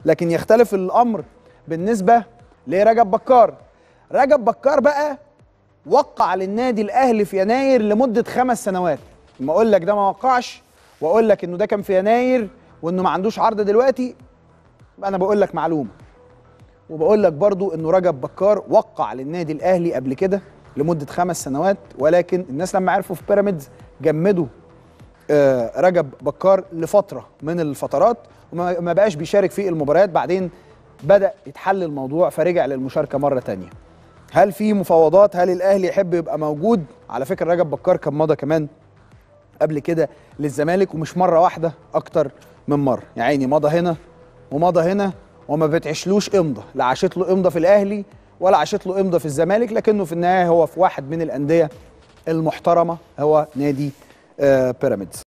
لكن يختلف الامر بالنسبه لرجب بكار رجب بكار بقى وقع للنادي الاهلي في يناير لمده خمس سنوات ما اقول لك ده ما وقعش واقول لك انه ده كان في يناير وانه ما عندوش عرض دلوقتي انا بقول لك معلومه وبقول لك برضو انه رجب بكار وقع للنادي الاهلي قبل كده لمده خمس سنوات ولكن الناس لما عرفوا في بيراميدز جمدوا آه، رجب بكار لفتره من الفترات وما ما بقاش بيشارك في المباريات بعدين بدا يتحل الموضوع فرجع للمشاركه مره تانية هل في مفاوضات هل الاهلي يحب يبقى موجود على فكره رجب بكار كان مضى كمان قبل كده للزمالك ومش مره واحده اكتر من مره يا عيني مضى هنا ومضى هنا وما بتعشلوش امضى لا عاشت له امضى في الاهلي ولا عاشت له امضى في الزمالك لكنه في النهايه هو في واحد من الانديه المحترمه هو نادي آه، بيراميدز